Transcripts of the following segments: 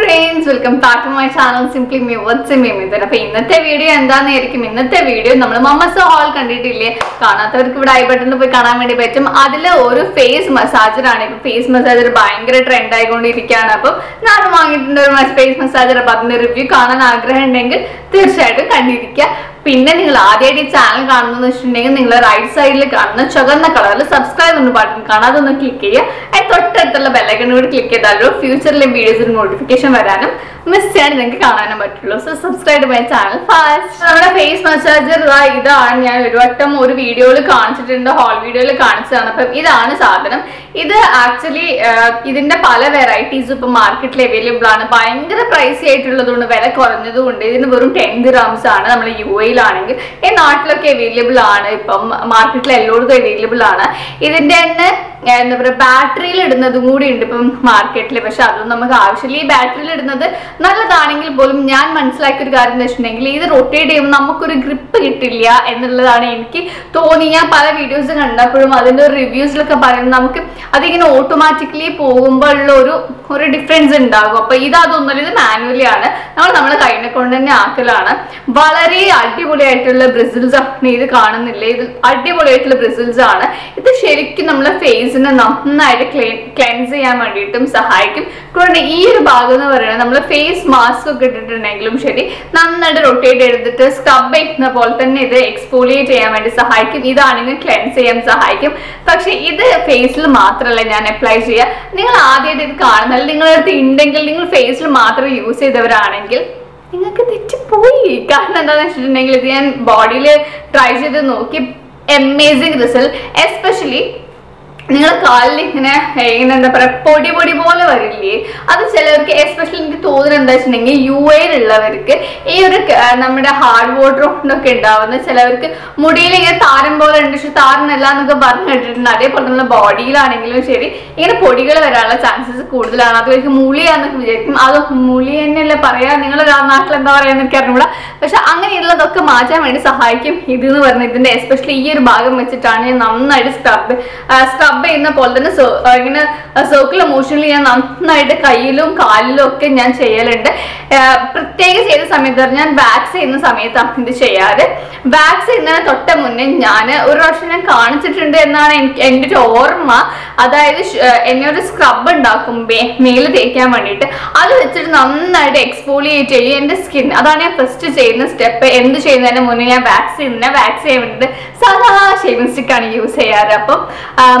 friends welcome back to my channel simply me വട്സ് മീ മിതൻ അപ്പൊ ഇന്നത്തെ വീഡിയോ എന്താണെന്നായിരിക്കും ഇന്നത്തെ വീഡിയോ നമ്മൾ മമ്മസ് ഹാൾ കണ്ടിട്ടില്ലേ കാണാത്തവർക്ക് ഇവിടെ ഐ ബട്ടണിൽ പോയി കാണാൻ വേണ്ടി പറ്റും അതിൽ ഒരു ഫേസ് മസാജർ ആണ് ഇപ്പൊ ഫേസ് മസാജർ ഭയങ്കര ട്രെൻഡ് ആയിക്കൊണ്ടിരിക്കുകയാണ് അപ്പം ഞാൻ വാങ്ങിയിട്ടുണ്ട് ഒരു ഫേസ് മസാജർ അപ്പൊ അതിന്റെ റിവ്യൂ കാണാൻ ആഗ്രഹം ഉണ്ടെങ്കിൽ തീർച്ചയായിട്ടും കണ്ടിരിക്കുക പിന്നെ നിങ്ങൾ ആദ്യമായിട്ട് ഈ ചാനൽ കാണുന്നത് വെച്ചിട്ടുണ്ടെങ്കിൽ നിങ്ങൾ റൈറ്റ് സൈഡിൽ കാണുന്ന ചുവന്ന കളറിൽ സബ്സ്ക്രൈബ് എന്ന ബട്ടൺ കാണാം അതൊന്ന് ക്ലിക്ക് ചെയ്യുക അതിന് തൊട്ടടുത്തുള്ള ബെല്ലൈക്കൺ കൂടി ക്ലിക്ക് ചെയ്താലോ ഫ്യൂച്ചറിലെ വീഡിയോസിന് നോട്ടിഫിക്കേഷൻ വരാനും മിസ് ചെയ്യാൻ നിങ്ങൾക്ക് കാണാനും പറ്റുള്ളൂ so subscribe my channel fast നമ്മുടെ ഫേസ് മസാജർ ഇതാണ് ഞാൻ ഒരു വട്ടം ഒരു വീഡിയോയിൽ കാണിച്ചിട്ടുണ്ട് ഹോൾ വീഡിയോയിൽ കാണിച്ചതാണ് അപ്പം ഇതാണ് സാധനം ഇത് ആക്ച്വലി ഇതിന്റെ പല വെറൈറ്റീസും ഇപ്പൊ മാർക്കറ്റിൽ അവൈലബിൾ ആണ് ഭയങ്കര പ്രൈസി ആയിട്ടുള്ളതുകൊണ്ട് വില കുറഞ്ഞതുകൊണ്ട് ഇതിന് വെറും ടെൻ ഗ്രാംസ് ആണ് നമ്മൾ യു എയിലാണെങ്കിൽ ഈ നാട്ടിലൊക്കെ അവൈലബിൾ ആണ് ഇപ്പം മാർക്കറ്റിൽ എല്ലായിടത്തും അവൈലബിൾ ആണ് ഇതിന്റെ തന്നെ ഏർ എന്താ പറയുക ബാറ്ററിയിൽ ഇടുന്നതും കൂടി ഉണ്ട് ഇപ്പം മാർക്കറ്റിൽ പക്ഷെ അതൊന്നും നമുക്ക് ആവശ്യമില്ല ഈ ബാറ്ററിയിൽ ഇടുന്നത് നല്ലതാണെങ്കിൽ പോലും ഞാൻ മനസ്സിലാക്കിയ ഒരു കാര്യം എന്ന് വെച്ചിട്ടുണ്ടെങ്കിൽ ഇത് റൊട്ടേറ്റ് ചെയ്യുമ്പോൾ നമുക്കൊരു ഗ്രിപ്പ് കിട്ടില്ല എന്നുള്ളതാണ് എനിക്ക് തോന്നി ഞാൻ പല വീഡിയോസ് കണ്ടപ്പോഴും അതിൻ്റെ റിവ്യൂസിലൊക്കെ പറയുന്നത് നമുക്ക് അതിങ്ങനെ ഓട്ടോമാറ്റിക്കലി പോകുമ്പോൾ ഉള്ള ഒരു ഒരു ഡിഫറൻസ് ഉണ്ടാകും അപ്പൊ ഇത് അതൊന്നുമല്ല ഇത് മാനുവലി ആണ് നമ്മൾ നമ്മളെ കൈനെ കൊണ്ട് തന്നെ ആക്കലാണ് വളരെ അടിപൊളിയായിട്ടുള്ള ബ്രിസിൽസ് ആണ് ഇത് കാണുന്നില്ലേ ഇത് അടിപൊളിയായിട്ടുള്ള ബ്രിസിൽസ് ആണ് ഇത് ശരിക്കും നമ്മളെ ഫേസിനെ നന്നായിട്ട് ക്ലെൻസ് ചെയ്യാൻ വേണ്ടിയിട്ടും സഹായിക്കും കൂടാതെ ഈ ഒരു ഭാഗം എന്ന് പറയുന്നത് നമ്മൾ ഫേസ് മാസ്ക് ഒക്കെ ഇട്ടിട്ടുണ്ടെങ്കിലും ശരി നന്നായിട്ട് റൊട്ടേറ്റ് എടുത്തിട്ട് സ്ക്രബ് ചെയ്യുന്ന പോലെ തന്നെ ഇത് എക്സ്പോളിയേറ്റ് ചെയ്യാൻ വേണ്ടി സഹായിക്കും ഇതാണെങ്കിൽ ക്ലെൻസ് ചെയ്യാൻ സഹായിക്കും പക്ഷെ ഇത് ഫേസിൽ മാത്രമല്ല ഞാൻ അപ്ലൈ ചെയ്യുക നിങ്ങൾ ആദ്യമായിട്ട് ഇത് കാണുന്നത് നിങ്ങളുടെ അടുത്ത് ഉണ്ടെങ്കിൽ നിങ്ങൾ ഫേസിൽ മാത്രം യൂസ് ചെയ്തവരാണെങ്കിൽ നിങ്ങൾക്ക് തെറ്റിപ്പോയി കാരണം എന്താണെന്ന് വെച്ചിട്ടുണ്ടെങ്കിൽ ഇത് ഞാൻ ബോഡിയിൽ ട്രൈ ചെയ്ത് നോക്കി അമേസിങ് റിസൾട്ട് എസ്പെഷ്യലി നിങ്ങൾ കാലിൽ ഇങ്ങനെ ഇങ്ങനെ എന്താ പറയുക പൊടി പൊടി പോലെ വരില്ലേ അത് ചിലർക്ക് എസ്പെഷ്യലി എനിക്ക് തോന്നുന്നത് എന്താ വെച്ചിട്ടുണ്ടെങ്കിൽ യു എയിലുള്ളവർക്ക് ഈ ഒരു ക- നമ്മുടെ ഹാർഡ് വാട്ടർ കൊണ്ടൊക്കെ ഉണ്ടാവുന്ന ചിലവർക്ക് മുടിയിൽ ഇങ്ങനെ താരം പോലെ ഉണ്ട് പക്ഷെ താരനല്ല എന്നൊക്കെ പറഞ്ഞു കേട്ടിട്ടുണ്ട് അതേപോലെ നമ്മുടെ ബോഡിയിലാണെങ്കിലും ശരി ഇങ്ങനെ പൊടികൾ വരാനുള്ള ചാൻസസ് കൂടുതലാണ് അതുവരെയും മുളിയാന്നൊക്കെ വിചാരിക്കും അത് മുളി തന്നെയല്ലേ പറയാ നിങ്ങൾ നാട്ടിൽ എന്താ പറയാന്ന് എനിക്ക് അറിഞ്ഞൂടാ പക്ഷെ അങ്ങനെയുള്ളതൊക്കെ മാറ്റാൻ വേണ്ടി സഹായിക്കും ഇത് എന്ന് പറഞ്ഞാൽ ഇതിന്റെ എസ്പെഷ്യലി ഈ ഒരു ഭാഗം വെച്ചിട്ടാണ് ഞാൻ നന്നായിട്ട് സ്ക്രബ് സ്ക്രബ് ചെയ്യുന്ന പോലെ തന്നെ സോ- ആ, ഇങ്ങനെ സർക്കുലർ മോഷനിൽ ഞാൻ നന്നായിട്ട് കയ്യിലും കാലിലും ഒക്കെ ഞാൻ ചെയ്യലുണ്ട് ആ, പ്രത്യേകം ചെയ്ത സമയത്ത് ഞാൻ വാക്സ് ചെയ്യുന്ന സമയത്താണ് ഇത് ചെയ്യാറ് വാക്സ് ചെയ്യുന്നതിന് തൊട്ട മുന്നേ ഞാൻ ഒരു പ്രാവശ്യം ഞാൻ കാണിച്ചിട്ടുണ്ട് എന്നാണ് എനിക്ക് എൻ്റെ ഒരു ഓർമ്മ അതായത് ഷ്- ആ, എന്നെ ഒരു സ്ക്രബ് ഉണ്ടാക്കും മേ- മേല് തേക്കാൻ വേണ്ടിയിട്ട് അത് വെച്ചിട്ട് നന്നായിട്ട് എക്സ്പോളിയേറ്റ് ചെയ്യും എൻ്റെ സ്കിൻ അതാണ് ഞാൻ ഫസ്റ്റ് ചെയ്യുന്ന സ്റ്റെപ്പ് എന്ത് ചെയ്യുന്നതിന് മുന്നേ ഞാൻ വാക്സ് ചെയ്യുന്ന വാക്സ് ചെയ്യാൻ വേണ്ടിയിട്ട് സാധാ ഷേവിംഗ് സ്റ്റിക്കാണ് യൂസ് ചെയ്യാറ് അപ്പം ആം,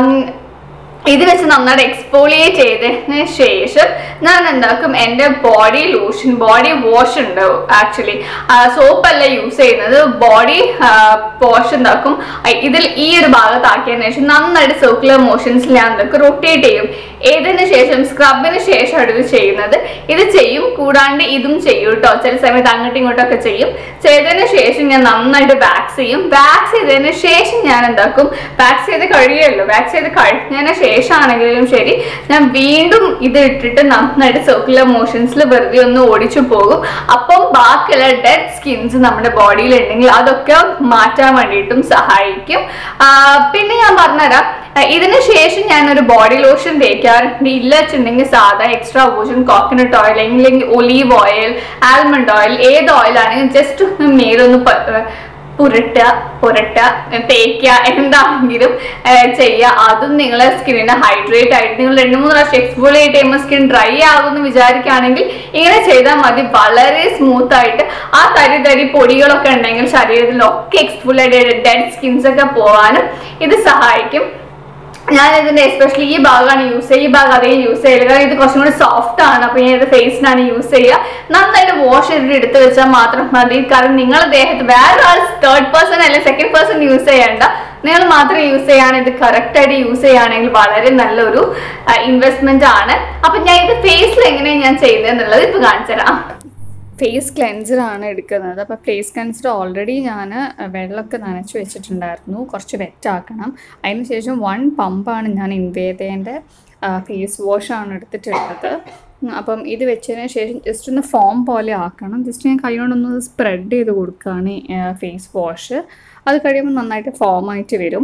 ഇത് വെച്ച് നന്നായിട്ട് എക്സ്പോളിയേറ്റ് ചെയ്തതിന് ശേഷം ഞാൻ എന്താക്കും എൻ്റെ ബോഡി ലോഷൻ ബോഡി വാഷ് ഉണ്ട് ആക്ച്വലി സോപ്പല്ല യൂസ് ചെയ്യുന്നത് ബോഡി വാഷ് എന്താക്കും ആ, ഇതിൽ ഈ ഒരു ഭാഗത്താക്കിയതിന് ശേഷം നന്നായിട്ട് സർക്കുലർ മോഷൻസിൽ ഞാൻ എന്താക്കും റൊട്ടേറ്റ് ചെയ്യും ഏതിന് ശേഷം സ്ക്രബിന് ശേഷമാണ് ഇത് ചെയ്യുന്നത് ഇത് ചെയ്യും കൂടാണ്ട് ഇതും ചെയ്യും കേട്ടോ ചില സമയത്ത് അങ്ങോട്ടും ഇങ്ങോട്ടൊക്കെ ചെയ്യും ചെയ്തതിന് ശേഷം ഞാൻ നന്നായിട്ട് വാക്സ് ചെയ്യും വാക്സ് ചെയ്തതിന് ശേഷം ഞാൻ എന്താക്കും വാക്സ് ചെയ്ത് കഴിയുമല്ലോ വാക്സ് ചെയ്ത് കഴിഞ്ഞതിന് ശേഷമാണെങ്കിലും ശരി ഞാൻ വീണ്ടും ഇത് ഇട്ടിട്ട് നന്നായിട്ട് സർക്കുലർ മോഷൻസിൽ വെറുതെ ഒന്ന് ഓടിച്ചു പോകും അപ്പം ബാക്കിയുള്ള ഡെഡ് സ്കിൻസ് നമ്മുടെ ബോഡിയിൽ ഉണ്ടെങ്കിൽ അതൊക്കെ മാറ്റാൻ വേണ്ടിയിട്ടും സഹായിക്കും ആ, പിന്നെ ഞാൻ പറഞ്ഞുതരാം ആ, ഇതിന് ശേഷം ഞാൻ ഒരു ബോഡി ലോഷൻ തേക്കാറുണ്ട് ഇല്ല വെച്ചിട്ടുണ്ടെങ്കിൽ സാധാ എക്സ്ട്രാ ഓഷൻ കോക്കനട്ട് ഓയിൽ അല്ലെങ്കിൽ ഒലീവ് ഓയിൽ ആൽമണ്ട് ഓയിൽ ഏത് ഓയിലാണെങ്കിലും ജസ്റ്റ് ഒന്ന് മേലൊന്ന് പ- ഏർ പുരട്ടുക പുരട്ടുക തേക്കുക എന്താണെങ്കിലും ചെയ്യുക അതും നിങ്ങളെ സ്കിന്നിനെ ഹൈഡ്രേറ്റ് ആയിട്ട് നിങ്ങൾ രണ്ട് മൂന്ന് പ്രാവശ്യം എക്സ്പോളിയേറ്റ് ചെയ്യുമ്പോൾ സ്കിൻ ഡ്രൈ ആകുമെന്ന് വിചാരിക്കുകയാണെങ്കിൽ ഇങ്ങനെ ചെയ്താൽ മതി വളരെ സ്മൂത്ത് ആയിട്ട് ആ തരി തരി പൊടികളൊക്കെ ഉണ്ടെങ്കിൽ ശരീരത്തിലൊക്കെ എക്സ്പോളിയേറ്റ് ഡെഡ് സ്കിൻസ് ഒക്കെ പോകാനും ഇത് സഹായിക്കും ഞാൻ ഇതിന്റെ എസ്പെഷ്യലി ഈ ഭാഗമാണ് യൂസ് ചെയ്യുക ഈ ഭാഗം അധികം യൂസ് ചെയ്യില്ല കാരണം ഇത് കുറച്ചും കൂടി സോഫ്റ്റ് ആണ് അപ്പൊ ഞാൻ ഇത് ഫേസിനാണ് യൂസ് ചെയ്യുക നന്നായിട്ട് വാഷ് ചെയ്തിട്ട് എടുത്ത് വെച്ചാൽ മാത്രം മതി കാരണം നിങ്ങളുടെ ദേഹത്ത് വേറെ ആൾ തേർഡ് പേഴ്സൺ അല്ലെങ്കിൽ സെക്കൻഡ് പേഴ്സൺ യൂസ് ചെയ്യേണ്ട നിങ്ങൾ മാത്രം യൂസ് ചെയ്യുകയാണ് ഇത് കറക്റ്റ് ആയിട്ട് യൂസ് ചെയ്യുകയാണെങ്കിൽ വളരെ നല്ലൊരു ഇൻവെസ്റ്റ്മെന്റ് ആണ് അപ്പൊ ഞാൻ ഇത് ഫേസിൽ എങ്ങനെയാണ് ഞാൻ ചെയ്യുന്നത് എന്നുള്ളത് ഇപ്പൊ കാണിച്ചു തരാം ഫേസ് ക്ലെൻസർ ആണ് എടുക്കുന്നത് അപ്പോൾ ഫേസ് ക്ലെൻസർ ഓൾറെഡി ഞാൻ വെള്ളമൊക്കെ നനച്ച് വെച്ചിട്ടുണ്ടായിരുന്നു കുറച്ച് വെറ്റാക്കണം അതിന് ശേഷം വൺ പമ്പാണ് ഞാൻ ഇൻവേദേൻ്റെ ഫേസ് വാഷാണ് എടുത്തിട്ടുള്ളത് ഉം, അപ്പം ഇത് വെച്ചതിന് ശേഷം ജസ്റ്റ് ഒന്ന് ഫോം പോലെ ആക്കണം ജസ്റ്റ് ഞാൻ കൈ കൊണ്ടൊന്ന് സ്പ്രെഡ് ചെയ്ത് കൊടുക്കുകയാണ് ഫേസ് വാഷ് അത് കഴിയുമ്പോൾ നന്നായിട്ട് ഫോം ആയിട്ട് വരും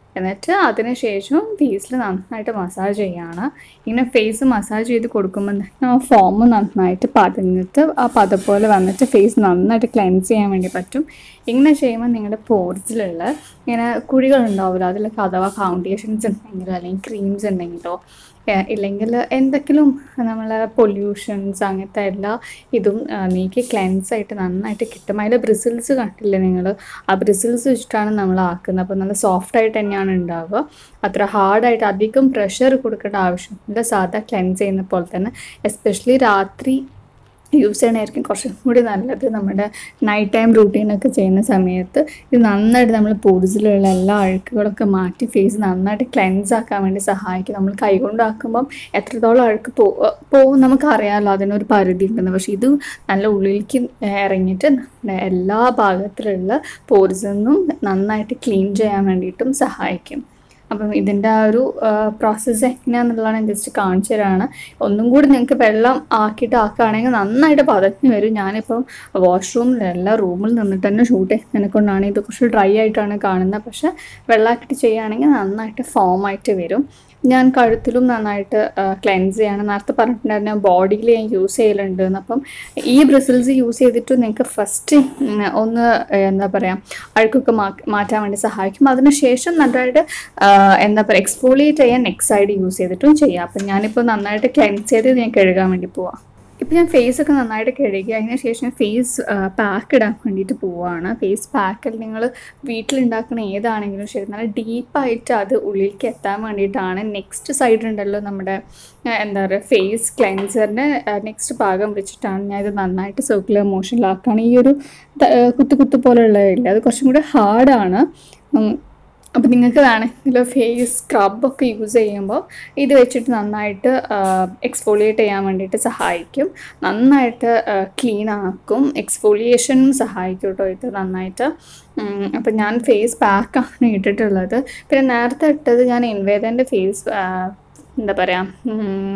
എന്നിട്ട് അതിനുശേഷം ഫേസിൽ നന്നായിട്ട് മസാജ് ചെയ്യാണ് ഇങ്ങനെ ഫേസ് മസാജ് ചെയ്ത് കൊടുക്കുമ്പോൾ തന്നെ ആ ഫോം നന്നായിട്ട് പതഞ്ഞിട്ട് ആ പത പോലെ വന്നിട്ട് ഫേസ് നന്നായിട്ട് ക്ലെൻസ് ചെയ്യാൻ വേണ്ടി പറ്റും ഇങ്ങനെ ചെയ്യുമ്പോൾ നിങ്ങളുടെ പോർസിലുള്ള ഇങ്ങനെ കുഴികൾ ഉണ്ടാവില്ല അതിലൊക്കെ അഥവാ ഫൗണ്ടേഷൻസ് ഉണ്ടെങ്കിലോ അല്ലെങ്കിൽ ക്രീംസ് ഉണ്ടെങ്കിലോ ഏഹ് ഇല്ലെങ്കിൽ എന്തെങ്കിലും നമ്മളെ പൊല്യൂഷൻസ് അങ്ങനത്തെ എല്ലാ ഇതും ആ, നീക്കി ക്ലെൻസ് ആയിട്ട് നന്നായിട്ട് കിട്ടും അതിൽ ബ്രിസിൽസ് കണ്ടില്ലേ നിങ്ങൾ ആ ബ്രിസിൽസ് വെച്ചിട്ടാണ് നമ്മൾ ആക്കുന്നത് അപ്പോൾ നല്ല സോഫ്റ്റ് ആയിട്ട് തന്നെയാണ് ഉണ്ടാവുക അത്ര ഹാർഡായിട്ട് അധികം പ്രഷർ കൊടുക്കേണ്ട ആവശ്യമില്ല സാധാ ക്ലെൻസ് ചെയ്യുന്ന പോലെ തന്നെ എസ്പെഷ്യലി രാത്രി യൂസ് ചെയ്യണമായിരിക്കും കുറച്ചും കൂടി നല്ലത് നമ്മുടെ നൈറ്റ് ടൈം റൂട്ടീനൊക്കെ ചെയ്യുന്ന സമയത്ത് ഇത് നന്നായിട്ട് നമ്മൾ പോർസിലുള്ള എല്ലാ അഴുക്കുകളൊക്കെ മാറ്റി ഫേസ് നന്നായിട്ട് ക്ലെൻസ് ആക്കാൻ വേണ്ടി സഹായിക്കും നമ്മൾ കൈകൊണ്ടാക്കുമ്പം എത്രത്തോളം അഴുക്ക് പോ പോകും നമുക്കറിയാമല്ലോ അതിനൊരു പരിധി ഉണ്ടെന്ന് പക്ഷേ ഇത് നല്ല ഉള്ളിലേക്ക് ഇറങ്ങിയിട്ട് നമ്മുടെ എല്ലാ ഭാഗത്തിലുള്ള പോർസിൽ നിന്നും നന്നായിട്ട് ക്ലീൻ ചെയ്യാൻ വേണ്ടിയിട്ടും സഹായിക്കും അപ്പം ഇതിൻ്റെ ആ ഒരു പ്രോസസ്സ് എങ്ങനെയാണെന്നുള്ളതാണ് ഞാൻ ജസ്റ്റ് കാണിച്ചു തരാണ് ഒന്നും കൂടി നിങ്ങൾക്ക് വെള്ളം ആക്കിയിട്ട് ആക്കുകയാണെങ്കിൽ നന്നായിട്ട് പതഞ്ഞ് വരും ഞാനിപ്പം വാഷ്റൂമിൽ എല്ലാ റൂമിൽ നിന്നിട്ട് തന്നെ ഷൂട്ട് ചെയ്യുന്നതിനെ കൊണ്ടാണ് ഇത് കുറച്ച് ഡ്രൈ ആയിട്ടാണ് കാണുന്നത് പക്ഷേ വെള്ളമാക്കിയിട്ട് ചെയ്യുകയാണെങ്കിൽ നന്നായിട്ട് ഫോം ആയിട്ട് വരും ഞാൻ കഴുത്തിലും നന്നായിട്ട് ക്ലെൻസ് ചെയ്യാണ് നേരത്തെ പറഞ്ഞിട്ടുണ്ടായിരുന്നു ബോഡിയിൽ ഞാൻ യൂസ് ചെയ്യലുണ്ട് എന്ന് അപ്പം ഈ ബ്രിസിൽസ് യൂസ് ചെയ്തിട്ട് നിങ്ങൾക്ക് ഫസ്റ്റ് ഒന്ന് ഏഹ്, എന്താ പറയുക അഴുക്കൊക്കെ മാ മാറ്റാൻ വേണ്ടി സഹായിക്കും അതിനുശേഷം നന്നായിട്ട് ആഹ്, എന്താ പറയുക എക്സ്ഫോളിയേറ്റ് ചെയ്യാൻ നെക്സ്റ്റ് സൈഡ് യൂസ് ചെയ്തിട്ടും ചെയ്യാം അപ്പം ഞാനിപ്പോൾ നന്നായിട്ട് ക്ലെൻസ് ചെയ്ത് ഞാൻ കഴുകാൻ വേണ്ടി പോവാം ഇപ്പം ഞാൻ ഫേസ് ഒക്കെ നന്നായിട്ട് കഴുകി അതിന് ശേഷം ഫേസ് പാക്ക് ഇടാൻ വേണ്ടിയിട്ട് പോവുകയാണ് ഫേസ് പാക്കിൽ നിങ്ങൾ വീട്ടിലുണ്ടാക്കുന്ന ഏതാണെങ്കിലും ശരി നല്ല ഡീപ്പായിട്ട് അത് ഉള്ളിലേക്ക് എത്താൻ വേണ്ടിയിട്ടാണ് നെക്സ്റ്റ് സൈഡ് ഉണ്ടല്ലോ നമ്മുടെ ആ, എന്താ പറയുക ഫേസ് ക്ലെൻസറിൻ്റെ നെക്സ്റ്റ് ഭാഗം വെച്ചിട്ടാണ് ഞാൻ ഇത് നന്നായിട്ട് സർക്കുലർ മോഷനിലാക്കുകയാണ് ഈ ഒരു ത- ആ, കുത്തു കുത്തു പോലുള്ളതില്ല അത് കുറച്ചും കൂടി ഹാർഡാണ് അപ്പോൾ നിങ്ങൾക്ക് വേണമെങ്കിൽ ഫേസ് സ്ക്രബൊക്കെ യൂസ് ചെയ്യുമ്പോൾ ഇത് വെച്ചിട്ട് നന്നായിട്ട് എക്സ്ഫോളിയേറ്റ് ചെയ്യാൻ വേണ്ടിയിട്ട് സഹായിക്കും നന്നായിട്ട് ക്ലീൻ ആക്കും എക്സ്ഫോളിയേഷനും സഹായിക്കും കേട്ടോ ഇത് നന്നായിട്ട് അപ്പം ഞാൻ ഫേസ് പാക്കാണ് ഇട്ടിട്ടുള്ളത് പിന്നെ നേരത്തെ ഇട്ടത് ഞാൻ ഇൻവേദൻ്റെ ഫേസ് എന്താ പറയുക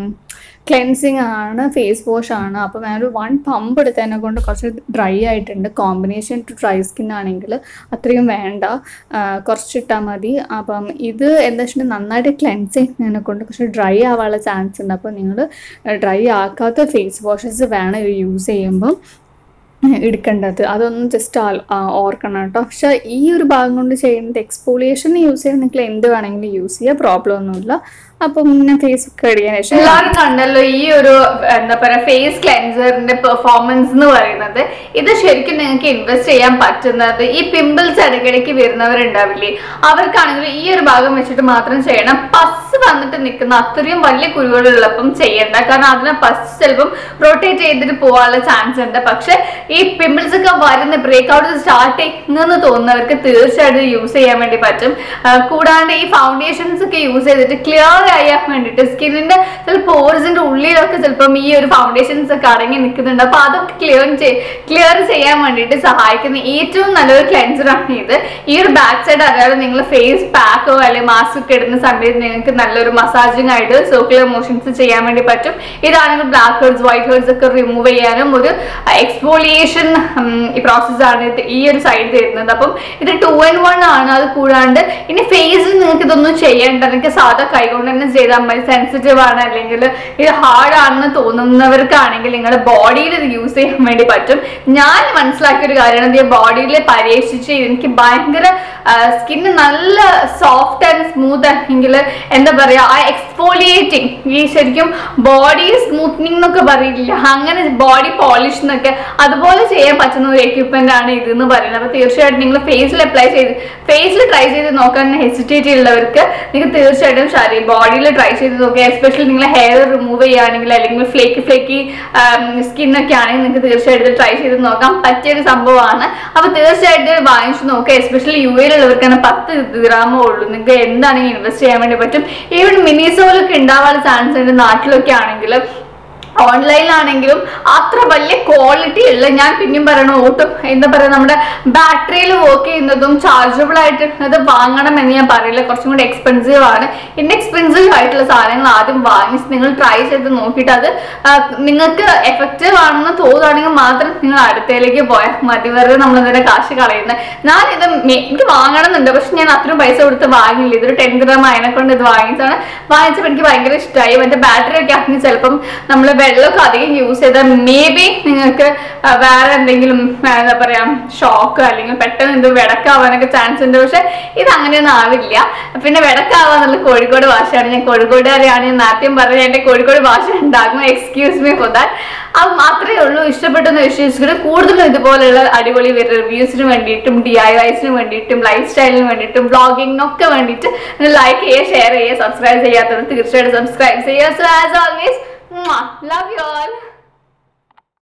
ക്ലെൻസിങ് ആണ് ഫേസ് വാഷ് ആണ് അപ്പോൾ ഞാനൊരു വൺ പമ്പ് എടുത്തതിനെ കൊണ്ട് കുറച്ച് ഡ്രൈ ആയിട്ടുണ്ട് കോമ്പിനേഷൻ ടു ഡ്രൈ സ്കിൻ ആണെങ്കിൽ അത്രയും വേണ്ട ആ, കുറച്ചിട്ടാൽ മതി അപ്പം ഇത് എന്താ വെച്ചിട്ടുണ്ടെങ്കിൽ നന്നായിട്ട് ക്ലെൻസ് ചെയ്യുന്നതിനെ കൊണ്ട് കുറച്ച് ഡ്രൈ ആവാനുള്ള ചാൻസ് ഉണ്ട് അപ്പോൾ നിങ്ങൾ ഡ്രൈ ആക്കാത്ത ഫേസ് വാഷസ് വേണം ഇത് യൂസ് ചെയ്യുമ്പം എടുക്കേണ്ടത് അതൊന്നും ജസ്റ്റ് ഓർക്കണം കേട്ടോ പക്ഷെ ഈ ഒരു ഭാഗം കൊണ്ട് ചെയ്യുന്നത് എക്സ്പോളിയേഷൻ യൂസ് ചെയ്യാൻ നിങ്ങൾ എന്ത് വേണമെങ്കിലും യൂസ് ചെയ്യുക പ്രോബ്ലം ഒന്നുമില്ല അപ്പം ഞാൻ ഫേസ് കഴുകിയതിന് ശേഷം എല്ലാവരും കണ്ടല്ലോ ഈ ഒരു എന്താ പറയാ ഫേസ് ക്ലെൻസറിന്റെ പെർഫോമൻസ് എന്ന് പറയുന്നത് ഇത് ശരിക്കും നിങ്ങൾക്ക് ഇൻവെസ്റ്റ് ചെയ്യാൻ പറ്റുന്നത് ഈ പിമ്പിൾസ് ഇടയ്ക്കിടയ്ക്ക് വരുന്നവരുണ്ടാവില്ലേ അവർക്കാണെങ്കിൽ ഈ ഒരു ഭാഗം വെച്ചിട്ട് മാത്രം ചെയ്യണം പസ് വന്നിട്ട് നിൽക്കുന്ന അത്രയും വലിയ കുരുകളുള്ളപ്പം ചെയ്യണ്ട കാരണം അതിനെ പസ് ചിലപ്പം റൊട്ടേറ്റ് ചെയ്തിട്ട് പോകാനുള്ള ചാൻസ് ഉണ്ട് പക്ഷെ ഈ പിമ്പിൾസ് ഒക്കെ വരുന്ന ബ്രേക്ക് ഔട്ട് സ്റ്റാർട്ട് ചെയ്യുന്നെന്ന് തോന്നുന്നവർക്ക് തീർച്ചയായിട്ടും യൂസ് ചെയ്യാൻ വേണ്ടി പറ്റും ആ, കൂടാണ്ട് ഈ ഫൗണ്ടേഷൻസ് ഒക്കെ യൂസ് ചെയ്തിട്ട് ക്ലിയർ ചെയ്യാൻ വേണ്ടിയിട്ട് സ്കിന്നിന്റെ ചില പോർസിന്റെ ഉള്ളിലൊക്കെ ചിലപ്പം ഈ ഒരു ഫൗണ്ടേഷൻസ് ഒക്കെ അടങ്ങി നിൽക്കുന്നുണ്ട് അപ്പൊ അതൊക്കെ ക്ലിയർ ക്ലിയർ ചെയ്യാൻ വേണ്ടിയിട്ട് സഹായിക്കുന്ന ഏറ്റവും നല്ലൊരു ക്ലെൻസർ ആണ് ഇത് ഈ ഒരു ബാക്ക് സൈഡ് അറിയാതെ നിങ്ങൾ ഫേസ് പാക്കോ അല്ലെങ്കിൽ മാസ്ക് ഒക്കെ ഇടുന്ന സമയത്ത് നിങ്ങൾക്ക് നല്ലൊരു മസാജിങ് ആയിട്ട് സർക്കുലർ മോഷൻസ് ചെയ്യാൻ വേണ്ടി പറ്റും ഇതാണെങ്കിൽ ബ്ലാക്ക് ഹെഡ്സ് വൈറ്റ് ഹെഡ്സ് ഒക്കെ റിമൂവ് ചെയ്യാനും ഒരു എക്സ്പോളിയേഷൻ ഈ പ്രോസസ് ആണ് ഇത് ഈ ഒരു സൈഡ് തരുന്നത് അപ്പം ഇത് ടു ആൻഡ് വൺ ആണ് അത് കൂടാണ്ട് ഇനി ഫേസിൽ നിങ്ങൾക്ക് ഇതൊന്നും ചെയ്യേണ്ട നിങ്ങൾക്ക് സാധാ കൈകൊണ്ട് തന്നെ ചെയ്താൽ മതി സെൻസിറ്റീവ് ആണ് അല്ലെങ്കിൽ ഇത് ഹാർഡ് ആണെന്ന് തോന്നുന്നവർക്കാണെങ്കിൽ നിങ്ങളുടെ ബോഡിയിൽ ഇത് യൂസ് ചെയ്യാൻ വേണ്ടി പറ്റും ഞാൻ മനസ്സിലാക്കിയ ഒരു കാര്യമാണ് ഇത് ബോഡിയിൽ പരീക്ഷിച്ച് എനിക്ക് ഭയങ്കര സ്കിന്ന് നല്ല സോഫ്റ്റ് ആൻഡ് സ്മൂത്ത് ആണെങ്കിൽ എന്താ പറയാ ആ എക്സ്ഫോളിയേറ്റിംഗ് ഈ ശരിക്കും ബോഡി സ്മൂത്തനിങ് എന്നൊക്കെ പറയില്ല അങ്ങനെ ബോഡി പോളിഷ് എന്നൊക്കെ അതുപോലെ ചെയ്യാൻ പറ്റുന്ന ഒരു എക്യുപ്മെന്റ് ആണ് ഇത് എന്ന് പറയുന്നത് അപ്പൊ തീർച്ചയായിട്ടും നിങ്ങൾ ഫേസിൽ അപ്ലൈ ചെയ്ത് ഫേസിൽ ട്രൈ ചെയ്ത് നോക്കാൻ ഹെസിറ്റേറ്റ് ഉള്ളവർക്ക് നിങ്ങൾക്ക് തീർച്ചയായിട്ടും ശരീരം ബോഡിയിൽ ട്രൈ ചെയ്ത് നോക്കുക എസ്പെഷ്യലി നിങ്ങൾ ഹെയർ റിമൂവ് ചെയ്യുകയാണെങ്കിൽ അല്ലെങ്കിൽ ഫ്ലേക്കി ഫ്ലേക്കി സ്കിന്നൊക്കെ ആണെങ്കിൽ നിങ്ങൾക്ക് തീർച്ചയായിട്ടും ട്രൈ ചെയ്ത് നോക്കാം പറ്റിയൊരു സംഭവമാണ് അപ്പൊ തീർച്ചയായിട്ടും ഇത് വാങ്ങിച്ചു നോക്കുക എസ്പെഷ്യലി യു എയിലുള്ളവർക്കാണ് പത്ത് ഗ്രാമേ ഉള്ളൂ നിങ്ങൾക്ക് എന്താണെങ്കിൽ ഇൻവെസ്റ്റ് ചെയ്യാൻ വേണ്ടി പറ്റും ഈവൻ മിനിസോലൊക്കെ ഉണ്ടാവാനുള്ള ചാൻസ് ഉണ്ട് നാട്ടിലൊക്കെ ആണെങ്കിൽ ഓൺലൈനിലാണെങ്കിലും അത്ര വലിയ ക്വാളിറ്റി ഉള്ള ഞാൻ പിന്നെയും പറയണ ഒട്ടും എന്താ പറയുക നമ്മുടെ ബാറ്ററിയിൽ വർക്ക് ചെയ്യുന്നതും ചാർജബിൾ ആയിട്ട് അത് വാങ്ങണം എന്ന് ഞാൻ പറയില്ല കുറച്ചും കൂടി എക്സ്പെൻസീവ് ആണ് ഇൻഎക്സ്പെൻസീവ് ആയിട്ടുള്ള സാധനങ്ങൾ ആദ്യം വാങ്ങിച്ച് നിങ്ങൾ ട്രൈ ചെയ്ത് നോക്കിയിട്ട് അത് ആ, നിങ്ങൾക്ക് എഫക്റ്റീവ് ആണെന്ന് തോന്നുകയാണെങ്കിൽ മാത്രം നിങ്ങൾ അടുത്തയിലേക്ക് പോയാൽ മതി വെറുതെ നമ്മൾ ഇതിന്റെ കാശ് കളയുന്നത് ഞാൻ ഇത് മെ- എനിക്ക് വാങ്ങണമെന്നുണ്ട് പക്ഷെ ഞാൻ അത്രയും പൈസ കൊടുത്ത് വാങ്ങില്ല ഇതൊരു ടെൻ ഗ്രാം അതിനെ കൊണ്ട് ഇത് വാങ്ങിച്ചാണ് വാങ്ങിച്ചപ്പോൾ എനിക്ക് ഭയങ്കര ഇഷ്ടമായി മറ്റേ ബാറ്ററി ഒക്കെ ആണെങ്കിൽ ചിലപ്പം നമ്മൾ വെള്ളമൊക്കെ അധികം യൂസ് ചെയ്താൽ മേ ബി നിങ്ങൾക്ക് ആ, വേറെ എന്തെങ്കിലും ആ, എന്താ പറയാ ഷോക്ക് അല്ലെങ്കിൽ പെട്ടെന്ന് ഇത് വിടക്കാവാനൊക്കെ ചാൻസ് ഉണ്ട് പക്ഷെ ഇത് അങ്ങനെയൊന്നും ആവില്ല പിന്നെ വിടക്കാവാന്നുള്ള കോഴിക്കോട് ഭാഷയാണ് ഞാൻ കോഴിക്കോടുകാരെയാണ് ഞാൻ നാട്യം പറഞ്ഞ എന്റെ കോഴിക്കോട് ഭാഷ ഉണ്ടാകും എക്സ്ക്യൂസ് മീ ഫോർ ദാറ്റ് അത് മാത്രമേ ഉള്ളൂ ഇഷ്ടപ്പെട്ടെന്ന് വിശ്വസിക്കുന്നത് കൂടുതലും ഇതുപോലെയുള്ള അടിപൊളി റിവ്യൂസിന് വേണ്ടിയിട്ടും ഡി ഐ വൈസിന് വേണ്ടിയിട്ടും ലൈഫ് സ്റ്റൈലിന് വേണ്ടിയിട്ടും വ്ളോഗിങ്ങിനൊക്കെ വേണ്ടിയിട്ട് ലൈക്ക് ചെയ്യുക ഷെയർ ചെയ്യുക സബ്സ്ക്രൈബ് ചെയ്യാത്തവർ തീർച്ചയായിട്ടും സബ്സ്ക്രൈബ് ചെയ്യുക so as always love you all